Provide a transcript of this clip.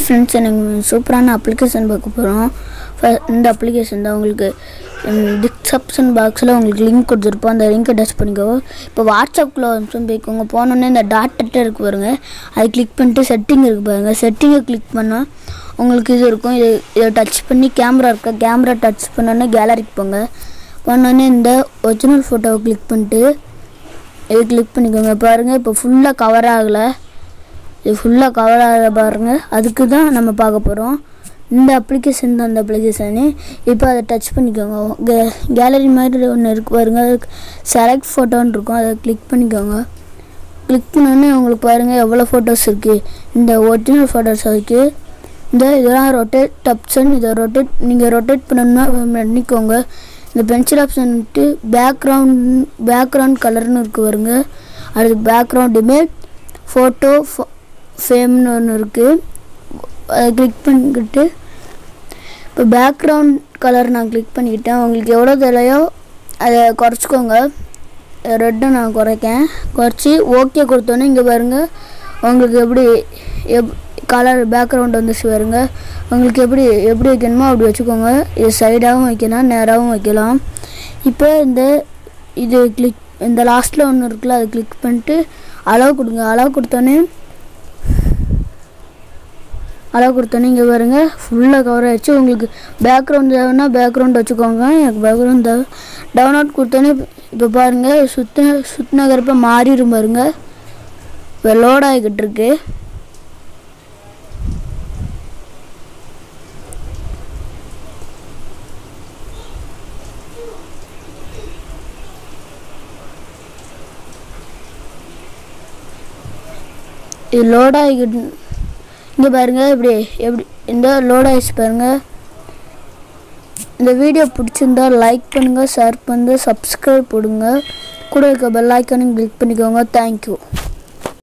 friends எனக்கு சூப்பரான application பார்க்க போகிறோம் இந்த அப்ளிகேஷன் தான் உங்களுக்கு டிஸ்கிரிப்ஷன் பாக்ஸில் உங்களுக்கு லிங்க் கொடுத்துருப்போம் அந்த லிங்கை டச் பண்ணிக்கோ இப்போ வாட்ஸ்அப்பில் ஒரு நிமிஷம் போய்க்கோங்க போனோடனே இந்த டாட் டட்டு இருக்கு பாருங்க அதை கிளிக் பண்ணிட்டு செட்டிங் இருக்கு பாருங்க செட்டிங்கை கிளிக் பண்ணால் உங்களுக்கு இது இருக்கும் இது இதை டச் பண்ணி கேமரா இருக்கா கேமரா டச் பண்ணோன்னே கேலரிக்கு போங்க போனோடனே இந்த ஒரிஜினல் ஃபோட்டோவை கிளிக் பண்ணிட்டு இது கிளிக் பண்ணிக்கோங்க பாருங்கள் இப்போ ஃபுல்லாக கவர் ஆகலை இது ஃபுல்லாக கவர் ஆகிற பாருங்க அதுக்கு தான் நம்ம பார்க்க போகிறோம் இந்த அப்ளிகேஷன் தான் அந்த அப்ளிகேஷனு இப்போ அதை டச் பண்ணிக்கோங்க கே கேலரி மாதிரி ஒன்று இருக்கு பாருங்க அதுக்கு செலக்ட் ஃபோட்டோன்னு இருக்கும் அதை கிளிக் பண்ணிக்கோங்க கிளிக் பண்ணோன்னே உங்களுக்கு பாருங்கள் எவ்வளோ ஃபோட்டோஸ் இருக்குது இந்த ஒரிஜினல் ஃபோட்டோஸ் இருக்குது இந்த இதெல்லாம் ரொட்டேட் ஆப்ஷன் இதை ரொட்டேட் நீங்கள் ரொட்டேட் பண்ணணும்னா பண்ணிக்கோங்க இந்த பென்சில் ஆப்ஷன் வந்துட்டு பேக்ரவுண்ட் பேக்ரவுண்ட் கலர்னு இருக்கு பாருங்க அடுத்து பேக்ரவுண்ட் இமேஜ் ஃபோட்டோ ஃபேம்னு ஒன்று இருக்குது அதை கிளிக் பண்ணிக்கிட்டு இப்போ பேக்ரவுண்ட் கலர் நான் கிளிக் பண்ணிக்கிட்டேன் உங்களுக்கு எவ்வளோ தேவையோ அதை குறைச்சிக்கோங்க ரெட்டை நான் குறைக்கேன் குறைச்சி ஓகே கொடுத்தோன்னே இங்கே பாருங்கள் உங்களுக்கு எப்படி எப் கலர் பேக்ரவுண்ட் வந்துச்சு பாருங்க உங்களுக்கு எப்படி எப்படி வைக்கணுமோ அப்படி வச்சுக்கோங்க இது சைடாகவும் வைக்கலாம் நேராகவும் வைக்கலாம் இப்போ இந்த இது கிளிக் இந்த லாஸ்ட்டில் ஒன்று இருக்குல்ல அதை கிளிக் பண்ணிட்டு அளவு கொடுங்க அளவு கொடுத்தோன்னே அளவு கொடுத்தோன்னே இங்கே பாருங்க ஃபுல்லாக கவர் ஆகிடுச்சு உங்களுக்கு பேக்ரவுண்ட் தேவைன்னா பேக்ரவுண்ட் வச்சுக்கோங்க எனக்கு பேக்ரவுண்ட் தேவை டவுன்லோட் கொடுத்தோன்னே இப்போ பாருங்கள் சுத்த சுத்தினகரப்ப மாறிடும் பாருங்க இப்போ லோட் ஆகிக்கிட்டு இருக்கு இது லோட் ஆகிக்கிட்டு இங்கே பாருங்கள் இப்படி எப்படி இந்த லோட் ஆகிடுச்சு பாருங்கள் இந்த வீடியோ பிடிச்சிருந்தா லைக் பண்ணுங்கள் ஷேர் பண்ணுங்கள் சப்ஸ்கிரைப் போடுங்க கூட இருக்க பெல் ஐக்கானையும் கிளிக் பண்ணிக்கோங்க தேங்க்யூ